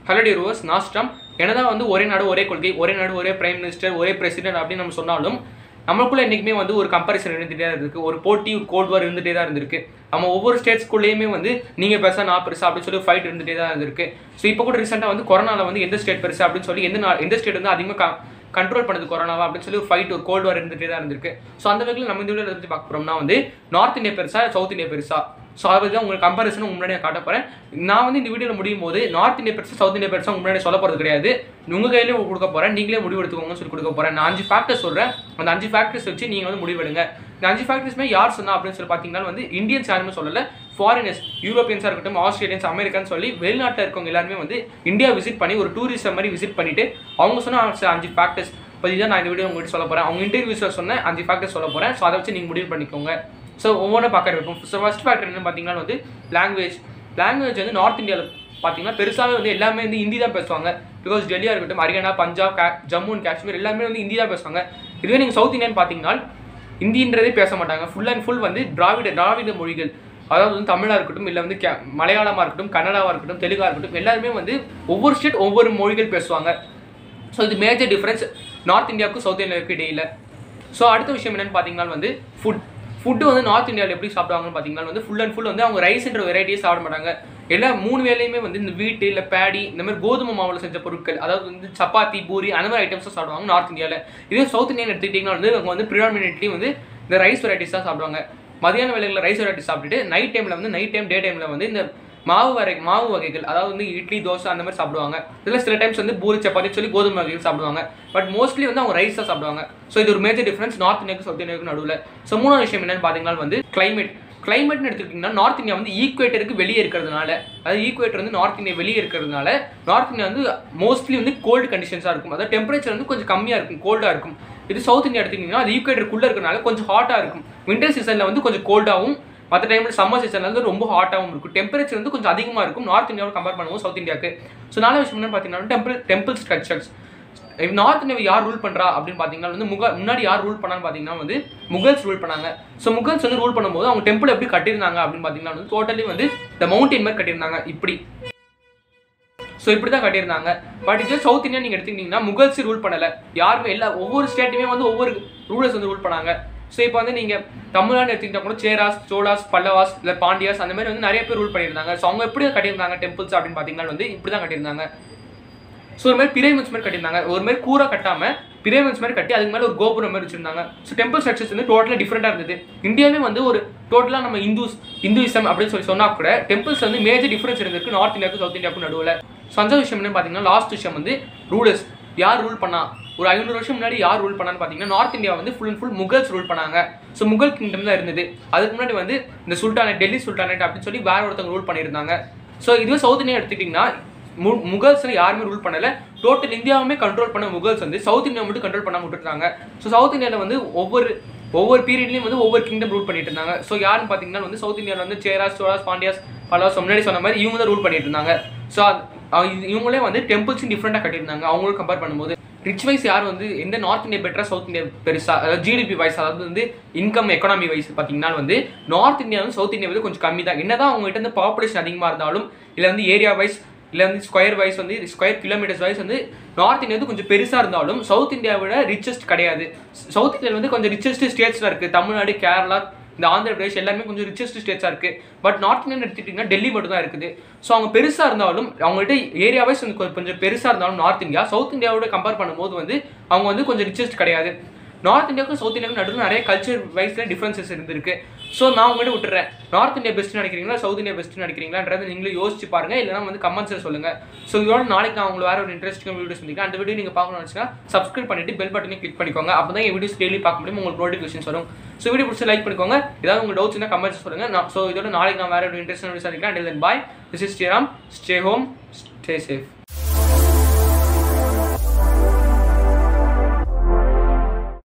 hello டியர்வர்ஸ் நாஸ்டம் என்னதான் வந்து ஒரே நாடு ஒரே கொள்கை ஒரே நாடு ஒரே பிரைம் மினிஸ்டர் ஒரே பிரசிடென்ட் அப்படின்னு நம்ம சொன்னாலும் நம்மளுக்குள்ள என்றைக்குமே வந்து ஒரு கம்பேரிசன் இருந்துகிட்டே தான் இருக்கு ஒரு போட்டி ஒரு கோல்ட் வார் இருந்துகிட்டே தான் இருந்திருக்கு நம்ம ஒவ்வொரு ஸ்டேட்ஸ்குள்ளேயுமே வந்து நீங்கள் பெருசா நான் பெருசா அப்படின்னு சொல்லி ஃபைட் இருந்துகிட்டே தான் இருந்திருக்கு ஸோ இப்போ கூட ரீசெண்டாக வந்து கொரோனாவில் வந்து எந்த ஸ்டேட் பெருசா அப்படின்னு சொல்லி எந்த நா- எந்த ஸ்டேட் வந்து அதிகமாக கண்ட்ரோல் பண்ணது கொரோனாவா அப்படின்னு சொல்லி ஒரு ஃபைட் ஒரு கோல்ட் வார் இருந்துகிட்டே தான் இருந்திருக்கு ஸோ அந்த வகையில் நம்ம இந்த வீடியோவில் பற்றி பார்க்க போகிறோம்னா வந்து நார்த் இந்தியா பெருசா சவுத் இந்தியா பெருசா ஸோ அதை தான் உங்களுக்கு கம்பேரிசன் முன்னாடி நான் காட்ட போகிறேன் நான் வந்து இந்த வீடியோவில் முடியும் போது நார்த் இந்தியா பெருசா சவுத் இந்தியா பெருசா முன்னாடி சொல்ல போகிறது கிடையாது உங்கள் கையிலே கொடுக்க போகிறேன் நீங்களே முடிவு எடுத்துக்கோங்கன்னு சொல்லி கொடுக்க போகிறேன் நான் அஞ்சு ஃபேக்டர்ஸ் சொல்கிறேன் அந்த அஞ்சு ஃபேக்டர்ஸ் வச்சு நீங்கள் வந்து முடிவெடுங்க இந்த அஞ்சு ஃபேக்டர்ஸ்மே யார் சொன்னா அப்படின்னு சொல்லி பார்த்தீங்கன்னா வந்து இந்தியன்ஸ் யாருமே சொல்லலை ஃபாரினர்ஸ் யூரோப்பியன்ஸாக இருக்கட்டும் ஆஸ்திரேலியன்ஸ் அமெரிக்கன்ஸ் சொல்லி வெளிநாட்டில் இருக்கவங்க எல்லாருமே வந்து இந்தியா விசிட் பண்ணி ஒரு டூரிஸ்ட் மாதிரி விசிட் பண்ணிட்டு அவங்க சொன்ன அஞ்சு- அஞ்சு ஃபேக்டர்ஸ் பற்றி தான் நான் இந்த வீடியோ உங்கள்கிட்ட சொல்ல போகிறேன் அவங்க இன்டர்வியூஸில் சொன்ன அஞ்சு ஃபேக்டர்ஸ் சொல்ல போகிறேன் ஸோ அதை வச்சு நீங்கள் முடிவு பண்ணிக்கோங்க ஸோ ஒவ்வொன்றும் பார்க்க இருக்கும் ஸோ ஃபஸ்ட் ஃபேக்டர் என்ன பார்த்தீங்கன்னா வந்து லாங்குவேஜ் லாங்குவேஜ் வந்து நார்த் இந்தியாவில் பார்த்தீங்கன்னா பெருசாகவே வந்து எல்லாமே வந்து ஹிந்தி தான் பேசுவாங்க பிகாஸ் டெல்லியாக இருக்கட்டும் ஹரியானா பஞ்சாப் கா ஜம்மு அண்ட் காஷ்மீர் எல்லாமே வந்து ஹிந்தி தான் பேசுவாங்க இதுவே நீங்கள் சவுத் இந்தியன் பார்த்தீங்கன்னா ஹிந்தின்றதே பேச மாட்டாங்க ஃபுல் அண்ட் ஃபுல் வந்து திராவிட திராவிட மொழிகள் அதாவது வந்து தமிழாக இருக்கட்டும் இல்லை வந்து கே மலையாளமாக இருக்கட்டும் கன்னடாவாக இருக்கட்டும் தெலுங்கா இருக்கட்டும் எல்லாருமே வந்து ஒவ்வொரு ஸ்டேட் ஒவ்வொரு மொழிகள் பேசுவாங்க ஸோ இது மேஜர் டிஃப்ரென்ஸ் நார்த் இந்தியாவுக்கும் சவுத் இந்தியாவுக்கும் இடையில ஸோ அடுத்த விஷயம் என்னன்னு பார்த்தீங்கன்னா வந்து ஃபுட் ஃபுட்டு வந்து நார்த் இந்தியாவில் எப்படி சாப்பிடுவாங்கன்னு பார்த்தீங்கன்னா வந்து ஃபுல் அண்ட் ஃபுல் வந்து அவங்க ரைஸ்ன்ற வெரைட்டியே சாப்பிட மாட்டாங்க எல்லா மூணு வேலையுமே வந்து இந்த வீட்டு இல்லை பேடி இந்த மாதிரி கோதுமை மாவில் செஞ்ச பொருட்கள் அதாவது வந்து சப்பாத்தி பூரி அந்த மாதிரி ஐட்டம்ஸ் சாப்பிடுவாங்க நார்த் இந்தியாவில் இதே சவுத் இந்தியன் எடுத்துக்கிட்டிங்கன்னா வந்து அவங்க வந்து ப்ரிடாமினெட்லி வந்து இந்த ரைஸ் வெரைட்டிஸ் தான் சாப்பிடுவாங்க மதியான வேலைகளில் ரைஸ் வெரைட்டி சாப்பிட்டுட்டு நைட் டைமில் வந்து நைட் டைம் டே டைமில் வந்து இந்த மாவு வரை மாவு வகைகள் அதாவது வந்து இட்லி தோசை அந்த மாதிரி சாப்பிடுவாங்க இதில் சில டைம்ஸ் வந்து பூரி சப்பாத்தி சொல்லி கோதுமை வகைகள் சாப்பிடுவாங்க பட் மோஸ்ட்லி வந்து அவங்க ரைஸ் தான் சாப்பிடுவாங்க ஸோ இது ஒரு மேஜர் டிஃப்ரென்ஸ் நார்த் இந்தியாவுக்கு சவுத் இந்தியாவுக்கு நடுவில் ஸோ மூணாவது விஷயம் என்னன்னு பார்த்தீங்கன்னா வந்து கிளைமேட் கிளைமேட்னு எடுத்துக்கிட்டிங்கன்னா நார்த் இந்தியா வந்து ஈக்குவேட்டருக்கு வெளியே இருக்கிறதுனால அதாவது ஈக்குவேட்டர் வந்து நார்த் இந்தியா வெளியே இருக்கிறதுனால நார்த் இந்தியா வந்து மோஸ்ட்லி வந்து கோல்டு கண்டிஷன்ஸாக இருக்கும் அதாவது டெம்பரேச்சர் வந்து கொஞ்சம் கம்மியாக இருக்கும் கோல்டாக இருக்கும் இது சவுத் இந்தியா எடுத்துக்கிட்டிங்கன்னா அது ஈக்குவேட்டருக்குள்ளே இருக்கிறனால கொஞ்சம் ஹாட்டாக இருக்கும் வின்டர் சீசனில் வந்து கொஞ்சம் கோல்டாகவும் மற்ற டைமில் சம்மர் சீசனில் வந்து ரொம்ப ஹாட்டாகவும் இருக்கும் டெம்பரேச்சர் வந்து கொஞ்சம் அதிகமாக இருக்கும் நார்த் இந்தியாவோட கம்பேர் பண்ணுவோம் சவுத் இந்தியாவுக்கு ஸோ நாலு விஷயம் என்னன்னு பார்த்தீங்கன்னா டெம்பிள் டெம்பிள் ஸ்ட்ரக்சர்ஸ் நார்த் இந்தியாவை யார் ரூல் பண்றா அப்படின்னு பார்த்தீங்கன்னா வந்து முக முன்னாடி யார் ரூல் பண்ணான்னு பார்த்தீங்கன்னா வந்து முகல்ஸ் ரூல் பண்ணாங்க ஸோ முகல்ஸ் வந்து ரூல் பண்ணும்போது அவங்க டெம்பிள் எப்படி கட்டியிருந்தாங்க அப்படின்னு பார்த்தீங்கன்னா வந்து டோட்டலி வந்து இந்த மவுண்டைன் மாதிரி கட்டியிருந்தாங்க இப்படி ஸோ இப்படி தான் கட்டியிருந்தாங்க பட் இதே சவுத் இந்தியா நீங்கள் எடுத்துக்கிட்டிங்கன்னா முகல்ஸ் ரூல் பண்ணலை யாருமே எல்லா ஒவ்வொரு ஸ்டேட்டுமே வந்து ஒவ்வொரு ரூலர்ஸ் வந்து ரூல் பண்ணாங்க ஸோ இப்போ வந்து நீங்கள் தமிழ்நாடு எடுத்துக்கிட்டா கூட சேராஸ் சோழாஸ் பல்லவாஸ் இல்லை பாண்டியாஸ் அந்த மாதிரி வந்து நிறைய பேர் ரூல் பண்ணியிருந்தாங்க ஸோ அவங்க எப்படி கட்டியிருந்தாங்க டெம்பிள்ஸ் அப்படின்னு பார்த்தீங்கன்னா வந்து இப்படி தான் கட்டியிருந்தாங்க ஸோ ஒரு மாதிரி பிரேமன்ஸ் மாதிரி கட்டியிருந்தாங்க ஒரு மாதிரி கூரை கட்டாம பிரேமன்ஸ் மாதிரி கட்டி அதுக்கு மேலே ஒரு கோபுரம் மாதிரி வச்சிருந்தாங்க ஸோ டெம்பிள் ஸ்ட்ரக்சர்ஸ் வந்து டோட்டலாக டிஃப்ரெண்டாக இருந்தது இந்தியாவே வந்து ஒரு டோட்டலாக நம்ம இந்துஸ் இந்துயிசம் அப்படின்னு சொல்லி சொன்னா கூட டெம்பிள்ஸ் வந்து மேஜர் டிஃபரன்ஸ் இருந்திருக்கு நார்த் இந்தியாவுக்கும் சவுத் இந்தியாவுக்கும் நடுவில் ஸோ அஞ்சாவது விஷயம் என்னன்னு பார்த்தீங்கன்னா லாஸ்ட் விஷயம் வந்து ரூலர்ஸ் யார் ரூல் பண்ணா ஒரு ஐநூறு வருஷம் முன்னாடி யார் ரூல் பண்ணான்னு பார்த்தீங்கன்னா நார்த் இந்தியா வந்து full and full Mughals rule பண்ணாங்க ஸோ முகல் கிங்டம் தான் இருந்தது அதுக்கு முன்னாடி வந்து இந்த சுல்தானேட் டெல்லி சுல்தானேட் அப்படின்னு சொல்லி வேற ஒருத்தவங்க ரூல் பண்ணியிருந்தாங்க ஸோ இதுவே சவுத் இந்தியா எடுத்துக்கிட்டிங்கன்னா மு முகல்ஸ்ல யாருமே ரூல் பண்ணல டோட்டல் இந்தியாவுமே கண்ட்ரோல் பண்ண முகல்ஸ் வந்து சவுத் இந்தியா மட்டும் கண்ட்ரோல் பண்ண விட்டுருக்காங்க ஸோ சவுத் இந்தியாவில் வந்து ஒவ்வொரு ஒவ்வொரு பீரியட்லையும் வந்து ஒவ்வொரு கிங்டம் ரூல் பண்ணிட்டு இருந்தாங்க ஸோ யாருன்னு பார்த்தீங்கன்னா வந்து சவுத் இந்தியாவில் வந்து சேராஸ் சோழாஸ் பாண்டியாஸ் பல்லாஸ் முன்னாடி சொன்ன மாதிரி இவங்க தான் ரூல் பண்ணிட்டு இருந்தாங்க ஸோ இவங்களே வந்து டெம்பிள்ஸும் டிஃப்ரெண்டாக கட்டியிருந்தாங்க அவங்களும் கம்பேர் பண்ணும்போது ரிச் வைஸ் யார் வந்து எந்த நார்த் இந்தியா பெட்டரா சவுத் இந்தியா பெருசா அதாவது ஜிடிபி வைஸ் அதாவது வந்து இன்கம் எக்கனாமி வைஸ் பார்த்தீங்கன்னா வந்து நார்த் இந்தியா வந்து சவுத் இந்தியா வந்து கொஞ்சம் கம்மி தான் என்னதான் அவங்க கிட்ட வந்து பாப்புலேஷன் அதிகமாக இருந்தாலும் இல்லை வந்து ஏரியா வைஸ் இல்லை வந்து ஸ்கொயர் வைஸ் வந்து ஸ்கொயர் கிலோமீட்டர்ஸ் வைஸ் வந்து நார்த் இந்தியா வந்து கொஞ்சம் பெருசாக இருந்தாலும் சவுத் இந்தியாவை விட ரிச்சஸ்ட் கிடையாது சவுத் இந்தியா வந்து கொஞ்சம் ரிச்சஸ்ட் ஸ்டேட்ஸில் இருக்குது தமிழ்நாடு கேரளா இந்த ஆந்திர பிரதேஷ் எல்லாமே கொஞ்சம் ரிச்சஸ்ட் ஸ்டேட்ஸாக இருக்குது பட் நார்த் இந்தியன் எடுத்துக்கிட்டிங்கன்னா டெல்லி மட்டும் தான் இருக்குது ஸோ அவங்க பெருசாக இருந்தாலும் அவங்கள்ட்ட ஏரியா வைஸ் வந்து கொ- கொஞ்சம் பெருசாக இருந்தாலும் நார்த் இந்தியா சவுத் இந்தியாவோட கம்பேர் பண்ணும்போது வந்து அவங்க வந்து கொஞ்சம் ரிச்சஸ்ட் கிடையாது நார்த் இந்தியாவுக்கும் சவுத் இந்தியாவுக்கும் நடுவில் நிறைய கல்ச்சர் வைஸ்ல டிஃப்ரென்சஸ் இருந்திருக்கு ஸோ நான் உங்கள்கிட்ட விட்டுறேன் நார்த் இந்தியா பெஸ்ட் நினைக்கிறீங்களா சவுத் இந்தியா பெஸ்ட் நினைக்கிறீங்களான்றதை நீங்களே யோசிச்சு பாருங்க இல்லைனா வந்து கமெண்ட்ஸில் சொல்லுங்க ஸோ இதோட நாளைக்கு நான் உங்களுக்கு வேற ஒரு இன்ட்ரெஸ்டிங் வீடியோ சந்திக்கிறேன் அந்த வீடியோ நீங்கள் பார்க்கணும்னு வச்சுன்னா சப்ஸ்கிரைப் பண்ணிட்டு பெல் பட்டனையும் கிளிக் பண்ணிக்கோங்க அப்போ தான் என் வீடியோஸ் டெய்லி பார்க்க முடியும் உங்களுக்கு நோட்டிஃபிகேஷன்ஸ் வரும் ஸோ வீடியோ பிடிச்சி லைக் பண்ணிக்கோங்க ஏதாவது உங்க டவுட்ஸ் இருந்தால் கமெண்ட்ஸ் சொல்லுங்க நான் ஸோ இதோட நாளைக்கு நான் வேற ஒரு இன்ட்ரெஸ்டிங் வீடியோ சந்திக்கிறேன் and then bye this is Sriram stay home stay safe